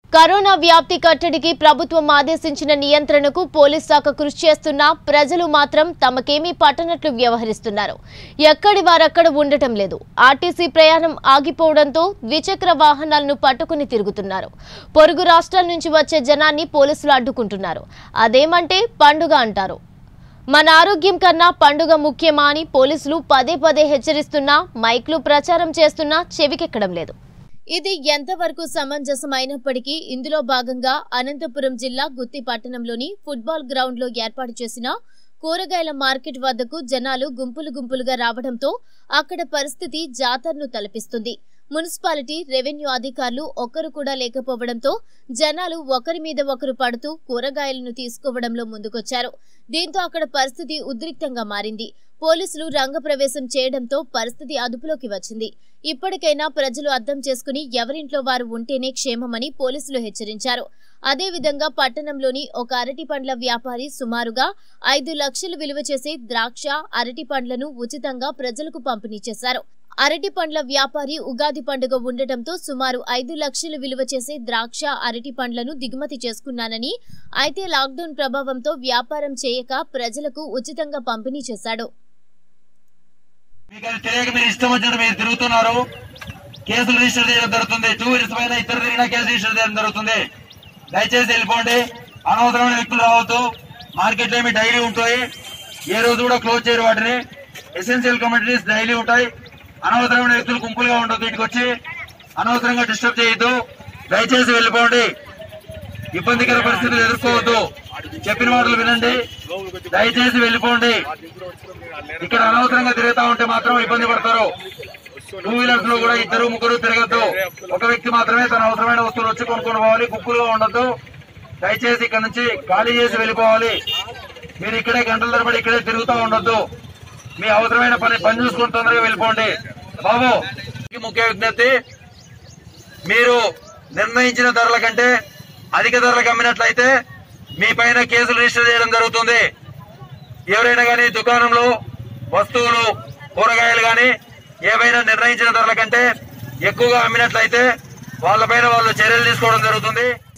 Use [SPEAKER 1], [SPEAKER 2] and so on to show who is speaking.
[SPEAKER 1] corona వ్యాప్తి కట్టడికి ప్రభుత్వం ఆదేశించిన నియంత్రణకు పోలీస్ శాఖ కృషి చేస్తున్నా ప్రజలు మాత్రం తమకేమీ పట్టనట్లు వ్యవహరిస్తున్నారు ఎక్కడి వారక్కడ ఉండటం లేదు ఆర్టీసీ ప్రయాణం ఆగిపోవడంతో ద్విచక్ర వాహనాలను పట్టుకుని తిరుగుతున్నారు పొరుగు రాష్ట్రాల నుంచి వచ్చే జనాన్ని పోలీసులు అడ్డుకుంటున్నారు అదేమంటే పండుగ అంటారు మన ఆరోగ్యం కన్నా పండుగ ముఖ్యమా అని పోలీసులు పదే పదే హెచ్చరిస్తున్నా మైక్లు ప్రచారం చేస్తున్నా చెవికెక్కడం లేదు ఇది ఎంతవరకు సమంజసం అయినప్పటికీ ఇందులో భాగంగా అనంతపురం జిల్లా గుత్తి పట్టణంలోని ఫుట్బాల్ గ్రౌండ్ లో ఏర్పాటు చేసిన కూరగాయల మార్కెట్ వద్దకు జనాలు గుంపులు గుంపులుగా రావడంతో అక్కడ పరిస్థితి జాతరను తలపిస్తుంది మున్సిపాలిటీ రెవెన్యూ అధికారులు ఒక్కరు కూడా లేకపోవడంతో జనాలు ఒకరి మీద ఒకరు పడుతూ కూరగాయలను తీసుకోవడంలో ముందుకొచ్చారు దీంతో అక్కడ పరిస్థితి ఉద్రిక్తంగా మారింది పోలీసులు రంగప్రవేశం చేయడంతో పరిస్థితి అదుపులోకి వచ్చింది ఇప్పటికైనా ప్రజలు అర్థం చేసుకుని ఎవరింట్లో వారు ఉంటేనే క్షేమమని పోలీసులు హెచ్చరించారు అదేవిధంగా పట్టణంలోని ఒక అరటి పండ్ల వ్యాపారి సుమారుగా ఐదు లక్షలు విలువ చేసే ద్రాక్ష అరటి పండ్లను ఉచితంగా ప్రజలకు పంపిణీ చేశారు అరటి పండ్ల వ్యాపారి ఉగాది పండుగ ఉండటంతో సుమారు ఐదు లక్షలు విలువ చేసే ద్రాక్ష అరటి పండ్లను దిగుమతి చేసుకున్నానని అయితే లాక్డౌన్ ప్రభావంతో వ్యాపారం చేయక ప్రజలకు ఉచితంగా పంపిణీ చేశాడు
[SPEAKER 2] మీకు అది తెలియక మీరు ఇష్టం వచ్చినట్టు మీరు తిరుగుతున్నారు కేసులు రిజిస్టర్ చేయడం జరుగుతుంది టూ వీలర్స్ పైన ఇద్దరు తిరిగినా కేసు రిజిస్టర్ చేయడం జరుగుతుంది దయచేసి వెళ్ళిపోండి అనవసరమైన వ్యక్తులు రావద్దు మార్కెట్ ఏమి డైలీ ఉంటాయి ఏ రోజు కూడా క్లోజ్ చేయరు వాటిని ఎసెన్షియల్ కమ్యూనిటీస్ డైలీ ఉంటాయి అనవసరమైన వ్యక్తులు గుంపులుగా ఉండదు ఇంటికి వచ్చి అనవసరంగా డిస్టర్బ్ చేయొద్దు దయచేసి వెళ్ళిపోండి ఇబ్బందికర పరిస్థితులు ఎదుర్కోవద్దు చెప్పిన మాటలు వినండి దయచేసి వెళ్ళిపోండి ఇక్కడ అనవసరంగా తిరుగుతా ఉంటే మాత్రం ఇబ్బంది పడతారు టూ వీలర్స్ లో కూడా ఇద్దరు ముగ్గురు తిరగద్దు ఒక వ్యక్తి మాత్రమే తన అవసరమైన వస్తువులు వచ్చి కొనుక్కొని పోవాలి గుంపులుగా ఉండొద్దు దయచేసి ఇక్కడ నుంచి ఖాళీ చేసి వెళ్ళిపోవాలి మీరు ఇక్కడే గంటల తరబడి ఇక్కడే తిరుగుతూ ఉండొద్దు మీ అవసరమైన పని పని చూసుకుని తొందరగా వెళ్ళిపోండి బాబు ముఖ్య విజ్ఞప్తి మీరు నిర్ణయించిన ధరల కంటే అధిక ధరలకు అమ్మినట్లయితే మీ పైన కేసులు రిజిస్టర్ చేయడం జరుగుతుంది ఎవరైనా కానీ దుకాణంలో వస్తువులు కూరగాయలు కానీ ఏవైనా నిర్ణయించిన ధరల కంటే ఎక్కువగా అమ్మినట్లయితే వాళ్ళపైన వాళ్ళు చర్యలు తీసుకోవడం జరుగుతుంది